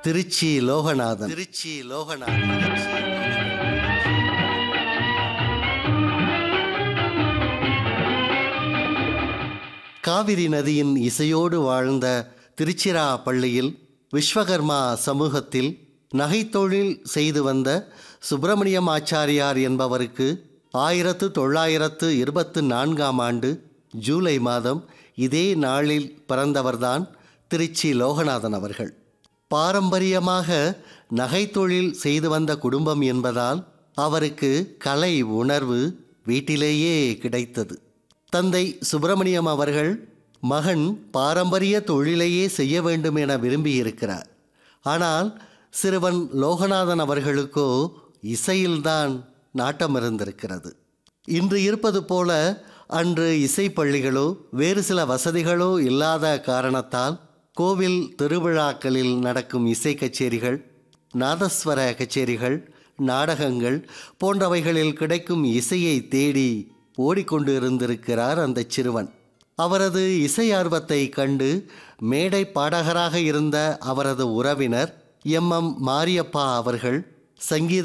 திருச்சி லோகநாதன் திருச்சி லோகநாதன் காவிரி நதியின் இசையோடு வாழ்ந்த திருச்சிராப்பள்ளியில் விஸ்வகர்மா சமூகத்தில் நகைத்தொழில் செய்து வந்த சுப்பிரமணியம் ஆச்சாரியார் என்பவருக்கு ஆயிரத்து தொள்ளாயிரத்து இருபத்து நான்காம் ஆண்டு ஜூலை மாதம் இதே நாளில் பிறந்தவர்தான் திருச்சி லோகநாதன் அவர்கள் பாரம்பரியமாக நகைத்தொழில் செய்து வந்த குடும்பம் என்பதால் அவருக்கு கலை உணர்வு வீட்டிலேயே கிடைத்தது தந்தை சுப்பிரமணியம் அவர்கள் மகன் பாரம்பரிய தொழிலையே செய்ய வேண்டும் என விரும்பியிருக்கிறார் ஆனால் சிறுவன் லோகநாதன் அவர்களுக்கோ இசையில்தான் நாட்டம் இருந்திருக்கிறது இன்று இருப்பது போல அன்று இசைப்பள்ளிகளோ வேறு சில வசதிகளோ இல்லாத காரணத்தால் கோவில் திருவிழாக்களில் நடக்கும் இசை கச்சேரிகள் நாதஸ்வர கச்சேரிகள் நாடகங்கள் போன்றவைகளில் கிடைக்கும் இசையை தேடி ஓடிக்கொண்டு இருந்திருக்கிறார் அந்த சிறுவன் அவரது இசை ஆர்வத்தை கண்டு மேடை பாடகராக இருந்த அவரது உறவினர் எம் எம் மாரியப்பா அவர்கள் சங்கீத